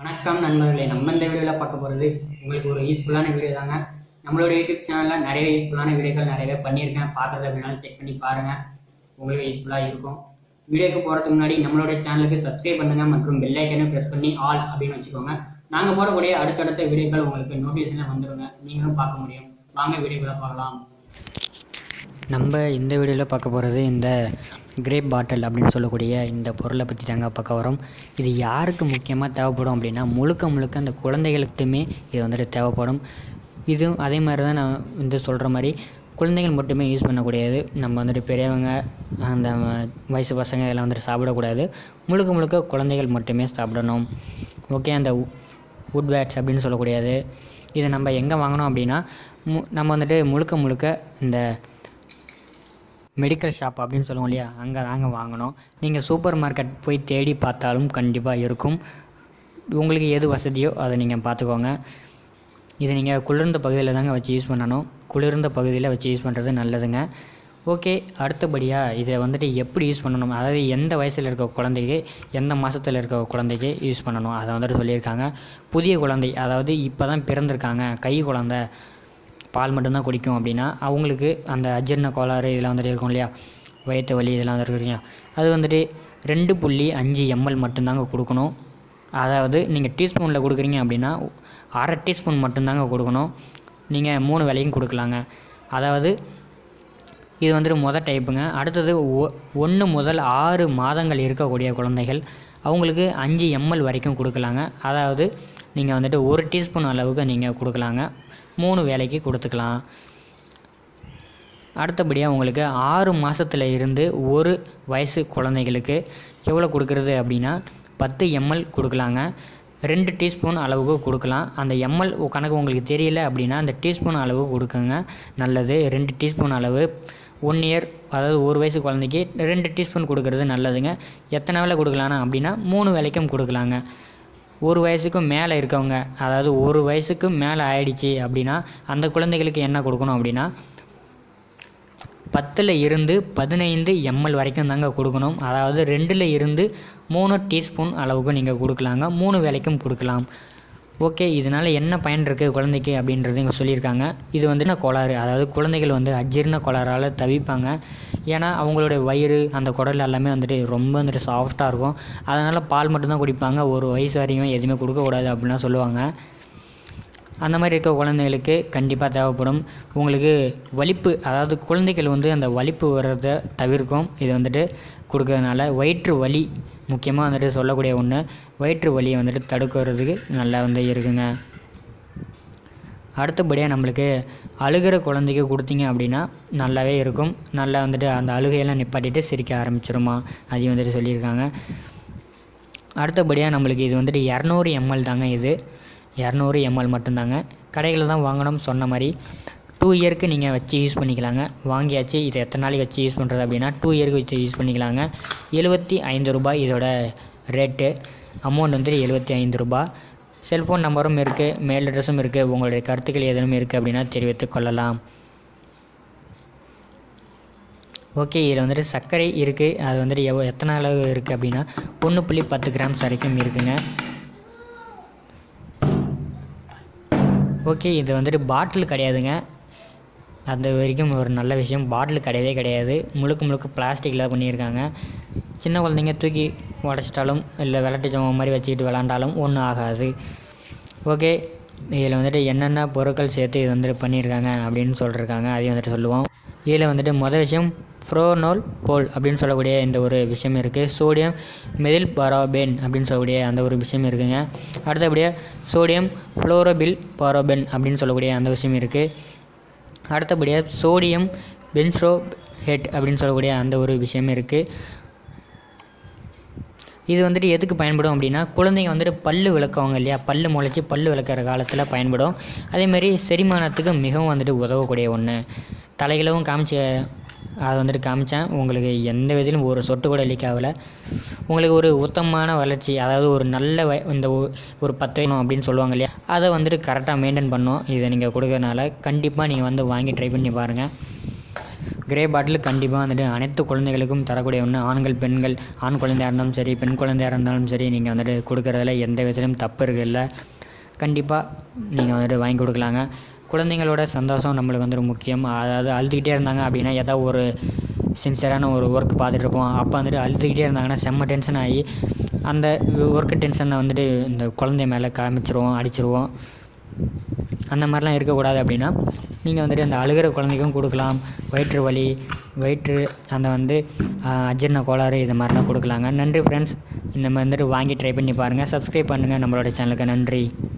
வணக்கம் நண்பர்களே நம்ம இந்த வீடியோவில் பார்க்க போகிறது உங்களுக்கு ஒரு யூஸ்ஃபுல்லான வீடியோ தாங்க நம்மளோட யூடியூப் சேனலில் நிறைய யூஸ்ஃபுல்லான வீடியோக்கள் நிறையவே பண்ணியிருக்கேன் பார்க்குறது அப்படின்னாலும் செக் பண்ணி பாருங்கள் உங்களுக்கு யூஸ்ஃபுல்லாக இருக்கும் வீடியோக்கு போகிறதுக்கு முன்னாடி நம்மளோட சேனலுக்கு சப்ஸ்கிரைப் பண்ணுங்கள் மற்றும் பெல் ஐக்கனையும் ப்ரெஸ் பண்ணி ஆல் அப்படின்னு வச்சுக்கோங்க நாங்கள் போடக்கூடிய அடுத்தடுத்த வீடியோக்கள் உங்களுக்கு நோட்டிஃபிகேஷனில் வந்துருங்க நீங்களும் பார்க்க முடியும் வாங்க வீடியோக்குள்ள பார்க்கலாம் நம்ம இந்த வீடியோவில் பார்க்க போகிறது இந்த கிரேப் பாட்டில் அப்படின்னு சொல்லக்கூடிய இந்த பொருளை பற்றி தாங்க பார்க்க வரோம் இது யாருக்கு முக்கியமாக தேவைப்படும் அப்படின்னா முழுக்க முழுக்க அந்த குழந்தைகளுக்குமே இது வந்துட்டு தேவைப்படும் இதுவும் அதே மாதிரி தான் நான் வந்து சொல்கிற மாதிரி குழந்தைகள் மட்டுமே யூஸ் பண்ணக்கூடியது நம்ம வந்துட்டு பெரியவங்க அந்த வயசு பசங்க எல்லாம் வந்துட்டு சாப்பிடக்கூடாது முழுக்க முழுக்க குழந்தைகள் மட்டுமே சாப்பிடணும் ஓகே அந்த வுட் பேட்ஸ் அப்படின்னு சொல்லக்கூடியது இதை நம்ம எங்கே வாங்கினோம் அப்படின்னா மு நம்ம வந்துட்டு முழுக்க முழுக்க இந்த மெடிக்கல் ஷாப் அப்படின்னு சொல்லுவோம் இல்லையா அங்கே தாங்க வாங்கணும் நீங்கள் சூப்பர் மார்க்கெட் போய் தேடி பார்த்தாலும் கண்டிப்பாக இருக்கும் உங்களுக்கு எது வசதியோ அதை நீங்கள் பார்த்துக்கோங்க இதை நீங்கள் குளிர்ந்த பகுதியில் தாங்க வச்சு யூஸ் பண்ணணும் குளிர்ந்த பகுதியில் வச்சு யூஸ் பண்ணுறது நல்லதுங்க ஓகே அடுத்தபடியாக இதை வந்துட்டு எப்படி யூஸ் பண்ணணும் அதாவது எந்த வயசில் இருக்க குழந்தைக்கு எந்த மாதத்தில் இருக்க குழந்தைக்கு யூஸ் பண்ணணும் அதை வந்துட்டு சொல்லியிருக்காங்க புதிய குழந்தை அதாவது இப்போ தான் பிறந்திருக்காங்க கை குழந்தை பால் மட்டும்தான் குடிக்கும் அப்படின்னா அவங்களுக்கு அந்த அஜீரண கோளாறு இதெல்லாம் வந்துட்டு இருக்கும் இல்லையா வயிற்று வலி இதெல்லாம் வந்துட்டு இருக்கு இல்லையா அது வந்துட்டு ரெண்டு புள்ளி அஞ்சு எம்எல் மட்டும்தாங்க கொடுக்கணும் அதாவது நீங்கள் டீஸ்பூனில் கொடுக்குறீங்க அப்படின்னா அரை டீஸ்பூன் மட்டும்தாங்க கொடுக்கணும் நீங்கள் மூணு வேலையும் கொடுக்கலாங்க அதாவது இது வந்துட்டு மொதல் டைப்புங்க அடுத்தது ஒ ஒன்று முதல் ஆறு மாதங்கள் இருக்கக்கூடிய குழந்தைகள் அவங்களுக்கு அஞ்சு எம்எல் வரைக்கும் கொடுக்கலாங்க அதாவது நீங்கள் வந்துட்டு ஒரு டீஸ்பூன் அளவுக்கு நீங்கள் கொடுக்கலாங்க மூணு வேலைக்கு கொடுத்துக்கலாம் அடுத்தபடியாக உங்களுக்கு ஆறு மாதத்தில் இருந்து ஒரு வயசு குழந்தைகளுக்கு எவ்வளோ கொடுக்குறது அப்படின்னா பத்து எம்எல் கொடுக்கலாங்க ரெண்டு டீஸ்பூன் அளவுக்கு கொடுக்கலாம் அந்த எம்எல் கணக்கு உங்களுக்கு தெரியல அப்படின்னா அந்த டீஸ்பூன் அளவு கொடுக்குங்க நல்லது ரெண்டு டீஸ்பூன் அளவு ஒன் இயர் அதாவது ஒரு வயசு குழந்தைக்கு ரெண்டு டீஸ்பூன் கொடுக்கறது நல்லதுங்க எத்தனை வேலை கொடுக்கலான்னா அப்படின்னா மூணு வேலைக்கும் கொடுக்கலாங்க ஒரு வயசுக்கும் மேலே இருக்கவங்க அதாவது ஒரு வயசுக்கு மேலே ஆயிடுச்சு அப்படின்னா அந்த குழந்தைகளுக்கு என்ன கொடுக்கணும் அப்படின்னா பத்தில் இருந்து பதினைந்து எம்எல் வரைக்கும் தாங்க கொடுக்கணும் அதாவது ரெண்டில் இருந்து மூணு டீஸ்பூன் அளவுக்கு நீங்கள் கொடுக்கலாங்க மூணு வேலைக்கும் கொடுக்கலாம் ஓகே இதனால் என்ன பயன் இருக்குது குழந்தைக்கு அப்படின்றது இங்கே சொல்லியிருக்காங்க இது வந்து என்ன கோளாறு அதாவது குழந்தைகள் வந்து அஜீரண கோளாறால் தவிப்பாங்க ஏன்னா அவங்களுடைய வயிறு அந்த குடல் எல்லாமே வந்துட்டு ரொம்ப வந்துட்டு சாஃப்டாக இருக்கும் அதனால் பால் மட்டும்தான் குடிப்பாங்க ஒரு வயசு வரையும் எதுவுமே கொடுக்கக்கூடாது அப்படின்லாம் சொல்லுவாங்க அந்த மாதிரி இருக்க குழந்தைகளுக்கு கண்டிப்பாக தேவைப்படும் உங்களுக்கு வலிப்பு அதாவது குழந்தைகள் வந்து அந்த வலிப்பு வர்றதை தவிர்க்கும் இது வந்துட்டு கொடுக்கறதுனால வயிற்று வலி முக்கியமாக வந்துட்டு சொல்லக்கூடிய ஒன்று வயிற்று வலியை வந்துட்டு தடுக்கிறதுக்கு நல்லா வந்து இருக்குங்க அடுத்தபடியாக நம்மளுக்கு அழுகிற குழந்தைக்கு கொடுத்தீங்க அப்படின்னா நல்லாவே இருக்கும் நல்லா வந்துட்டு அந்த அழுகையெல்லாம் நிப்பாட்டிட்டு சிரிக்க ஆரம்பிச்சிருமா அதையும் வந்துட்டு சொல்லியிருக்காங்க அடுத்தபடியாக நம்மளுக்கு இது வந்துட்டு இரநூறு எம்எல் தாங்க இது இரநூறு எம்எல் மட்டும்தாங்க கடைகளில் தான் வாங்கணும் சொன்ன மாதிரி டூ இயருக்கு நீங்கள் வச்சு யூஸ் பண்ணிக்கலாங்க வாங்கியாச்சு இதை எத்தனை நாளைக்கு வச்சு யூஸ் பண்ணுறது அப்படின்னா டூ இயருக்கு வச்சு யூஸ் பண்ணிக்கலாங்க எழுபத்தி ஐந்து ரூபாய் இதோட ரேட்டு அமௌண்ட் வந்துட்டு எழுபத்தி ஐந்து ரூபாய் செல்ஃபோன் நம்பரும் இருக்குது மெயில் அட்ரஸும் இருக்குது உங்களுடைய கருத்துக்கள் எதுவும் இருக்குது அப்படின்னா தெரிவித்துக் கொள்ளலாம் ஓகே இதில் வந்துட்டு சர்க்கரை இருக்குது அது வந்துட்டு எவ்வளோ எத்தனை அளவு இருக்குது அப்படின்னா ஒன்று புள்ளி பத்து கிராம்ஸ் வரைக்கும் இருக்குங்க ஓகே இது வந்துட்டு பாட்டில் கிடையாதுங்க அந்த வரைக்கும் ஒரு நல்ல விஷயம் பாட்டில் கிடையவே கிடையாது முழுக்க முழுக்க பிளாஸ்டிக்கில் பண்ணியிருக்காங்க சின்ன குழந்தைங்க தூக்கி உடச்சிட்டாலும் இல்லை விளையாட்டு ஜாமான் மாதிரி வச்சுக்கிட்டு விளாண்டாலும் ஒன்றும் ஆகாது ஓகே இதில் வந்துட்டு என்னென்ன பொருட்கள் சேர்த்து இது வந்துட்டு பண்ணியிருக்காங்க அப்படின்னு சொல்லியிருக்காங்க அதையும் வந்துட்டு சொல்லுவோம் இதில் வந்துட்டு மொதல் விஷயம் ஃப்ரோனோல் போல் அப்படின்னு சொல்லக்கூடிய இந்த ஒரு விஷயம் இருக்குது சோடியம் மெதில் பராபென் அப்படின்னு சொல்லக்கூடிய அந்த ஒரு விஷயம் இருக்குங்க அடுத்தபடியாக சோடியம் ஃப்ளோரோபில் பாரோபென் அப்படின்னு சொல்லக்கூடிய அந்த விஷயம் இருக்குது அடுத்தபடியாக சோடியம் பென்ஸ்ரோ ஹெட் அப்படின்னு சொல்லக்கூடிய அந்த ஒரு விஷயம் இருக்குது இது வந்துட்டு எதுக்கு பயன்படும் அப்படின்னா குழந்தைங்க வந்துட்டு பல்லு விளக்குவாங்க இல்லையா பல்லு முளைச்சி பல்லு விளக்குற காலத்தில் பயன்படும் அதேமாதிரி செரிமானத்துக்கு மிகவும் வந்துட்டு உதவக்கூடிய ஒன்று தலைகளவும் காமிச்ச அதை வந்துட்டு காமிச்சேன் உங்களுக்கு எந்த விதத்திலும் ஒரு சொட்டு கூட லீக் ஆகலை உங்களுக்கு ஒரு உத்தமமான வளர்ச்சி அதாவது ஒரு நல்ல வ இந்த ஒ- ஒரு பத்து வேணும் அப்படின்னு சொல்லுவாங்க இல்லையா அதை வந்துட்டு கரெக்டாக மெயின்டைன் பண்ணோம் இதை நீங்கள் கொடுக்கறனால கண்டிப்பாக நீங்கள் வந்து வாங்கி ட்ரை பண்ணி பாருங்கள் கிரே பாட்டில் கண்டிப்பாக வந்துட்டு அனைத்து குழந்தைகளுக்கும் தரக்கூடிய ஒன்று ஆண்கள் பெண்கள் ஆண் குழந்தையாக இருந்தாலும் சரி பெண் குழந்தையாக இருந்தாலும் சரி நீங்கள் வந்துட்டு கொடுக்குறதுல எந்த விதத்திலும் தப்பு இருக்குல்ல கண்டிப்பாக நீங்கள் வந்துட்டு வாங்கி கொடுக்கலாங்க குழந்தைங்களோட சந்தோஷம் நம்மளுக்கு வந்துட்டு முக்கியம் அதாவது அழுதுகிட்டே இருந்தாங்க அப்படின்னா ஏதாவது ஒரு சின்சியரான ஒரு ஒர்க் பார்த்துட்டு இருப்போம் அப்போ வந்துட்டு அழுதுகிட்டே இருந்தாங்கன்னா செம்ம டென்ஷன் ஆகி அந்த ஒர்க்கு டென்ஷனை வந்துட்டு இந்த குழந்தை மேலே காமிச்சிருவோம் அடிச்சிருவோம் அந்த மாதிரிலாம் இருக்கக்கூடாது அப்படின்னா நீங்கள் வந்துட்டு அந்த அழுகிற குழந்தைக்கும் கொடுக்கலாம் வயிற்று வலி வயிற்று அந்த வந்து ஆஹ், அஜீரண கோளாறு இது மாதிரிலாம் கொடுக்கலாங்க நன்றி ஃப்ரெண்ட்ஸ் இந்த மாதிரி வந்துட்டு வாங்கி ட்ரை பண்ணி பாருங்கள் சப்ஸ்கிரைப் பண்ணுங்கள் நம்மளோட சேனலுக்கு நன்றி